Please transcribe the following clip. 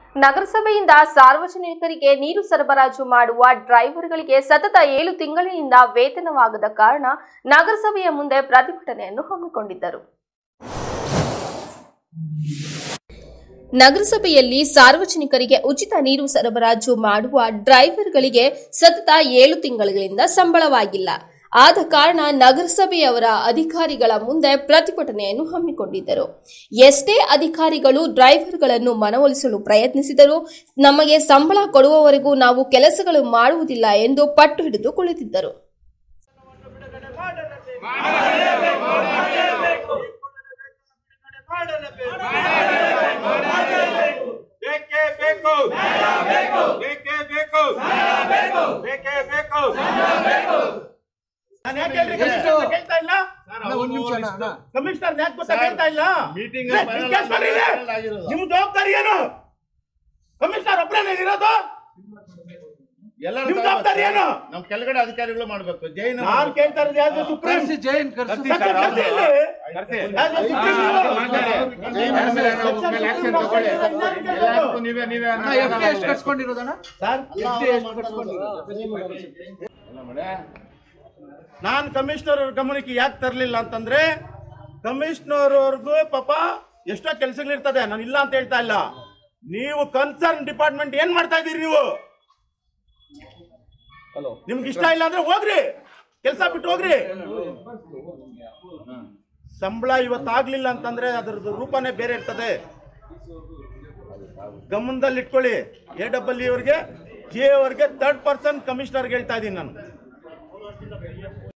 ನಗರಸಭೆಯಿಂದ ಸಾರ್ವಜನಿಕರಿಗೆ ನೀರು ಸರಬರಾಜು ಮಾಡುವ ಡ್ರೈವರ್ಗಳಿಗೆ ಸತತ ಏಳು ತಿಂಗಳಿನಿಂದ ವೇತನವಾಗದ ಕಾರಣ ನಗರಸಭೆಯ ಮುಂದೆ ಪ್ರತಿಭಟನೆಯನ್ನು ಹಮ್ಮಿಕೊಂಡಿದ್ದರು ನಗರಸಭೆಯಲ್ಲಿ ಸಾರ್ವಜನಿಕರಿಗೆ ಉಚಿತ ನೀರು ಸರಬರಾಜು ಮಾಡುವ ಡ್ರೈವರ್ಗಳಿಗೆ ಸತತ ಏಳು ತಿಂಗಳುಗಳಿಂದ ಸಂಬಳವಾಗಿಲ್ಲ ಆದ ಕಾರಣ ನಗರಸಭೆಯವರ ಅಧಿಕಾರಿಗಳ ಮುಂದೆ ಪ್ರತಿಭಟನೆಯನ್ನು ಹಮ್ಮಿಕೊಂಡಿದ್ದರು ಎಷ್ಟೇ ಅಧಿಕಾರಿಗಳು ಡ್ರೈವರ್ಗಳನ್ನು ಮನವೊಲಿಸಲು ಪ್ರಯತ್ನಿಸಿದರೂ ನಮಗೆ ಸಂಬಳ ಕೊಡುವವರೆಗೂ ನಾವು ಕೆಲಸಗಳು ಮಾಡುವುದಿಲ್ಲ ಎಂದು ಪಟ್ಟು ಹಿಡಿದು ಕುಳಿತಿದ್ದರು ಬೇಕೇ ಬೇಕು ಬೇಕೇ ಬೇಕು ಬೇಕೇ ಬೇಕು ನಾನು ಯಾಕೆ ಹೇಳ್ರಿ ಕಮಿಷನರ್ ಕೇಳ್ತಾ ಇಲ್ಲ ಒಂದ್ ನಿಮಿಷ ಅಣ್ಣ, ಅಣ್ಣ. ಕಮಿಷನರ್ ಯಾಕೆ ಗೊತ್ತಾ ಕೇಳ್ತಾ ಇಲ್ಲ ಮೀಟಿಂಗ್ ಏ, ನಿಮ್ ಕೆಲ್ಸ ಮಾಡಿ ಇಲ್ಲಿ. ನಿಮ್ ಜವಾಬ್ದಾರಿ ಏನು ಕಮಿಷನರ್ ಒಬ್ಬರೇ ಇರೋದು ಎಲ್ಲರೂ ನಿಮ್ ಜವಾಬ್ದಾರಿ ಏನು ನಮ್ ಕೆಳಗಡೆ ಅಧಿಕಾರಿಗಳು ಮಾಡ್ಬೇಕು ಜೈನ ನಾನ್ ಕೇಳ್ತಾ ಇರೋದು ಯಾವ್ದು ಸುಪ್ರೀಂ ಕರ್ಸಿ ಜೈನ್ ಕರ್ಸಿ ಕರ್ಸಿ ಸರ್, ಕರ್ಸಿ ಇಲ್ಲಿ. ಕರ್ಸಿ. ಯಾವ್ದು ಸುಪ್ರೀಂ ಇರೋದು? ನೀವೇ ನೀವೇ ಅಣ್ಣ ಎಫ್ ಡಿ ಎಷ್ಟು ಕಟ್ಸ್ಕೊಂಡಿರೋದಣ್ಣ ಸರ್, ಎಫ್ ಡಿ ಎಷ್ಟು ಕಟ್ಸ್ಕೊಂಡಿರೋದು ನಾನ್ ಕಮಿಷನರ್ ಅವ್ರ ಗಮನಕ್ಕೆ ಯಾಕೆ ತರಲಿಲ್ಲ ಅಂತಂದ್ರೆ ಕಮಿಷನರ್ ಅವ್ರಿಗೂ ಪಾಪ ಎಷ್ಟೋ ಕೆಲಸಗಳಿರ್ತದೆ ನಾನು ಇಲ್ಲ ಅಂತ ಹೇಳ್ತಾ ಇಲ್ಲ ನೀವು ಕನ್ಸರ್ನ್ ಡಿಪಾರ್ಟ್ಮೆಂಟ್ ಏನ್ ಮಾಡ್ತಾ ಇದೀರಿ ನೀವು ನಿಮ್ಗೆ ಇಷ್ಟ ಇಲ್ಲ ಅಂದ್ರೆ ಹೋಗ್ರಿ ಕೆಲಸ ಬಿಟ್ಟು ಹೋಗ್ರಿ ಸಂಬಳ ಇವತ್ತಾಗ್ಲಿಲ್ಲ ಅಂತಂದ್ರೆ ಅದ್ರದ್ದು ರೂಪನೇ ಬೇರೆ ಇರ್ತದೆ ಗಮನದಲ್ಲಿ ಇಟ್ಕೊಳ್ಳಿ ಎ ಡಬ್ಲ್ಯೂ ಅವ್ರಿಗೆ ಜೆ ಅವ್ರಿಗೆ ಥರ್ಡ್ ಪರ್ಸನ್ ಕಮಿಷನರ್ಗೆ ಹೇಳ್ತಾ ಇದ್ದೀನಿ ನಾನು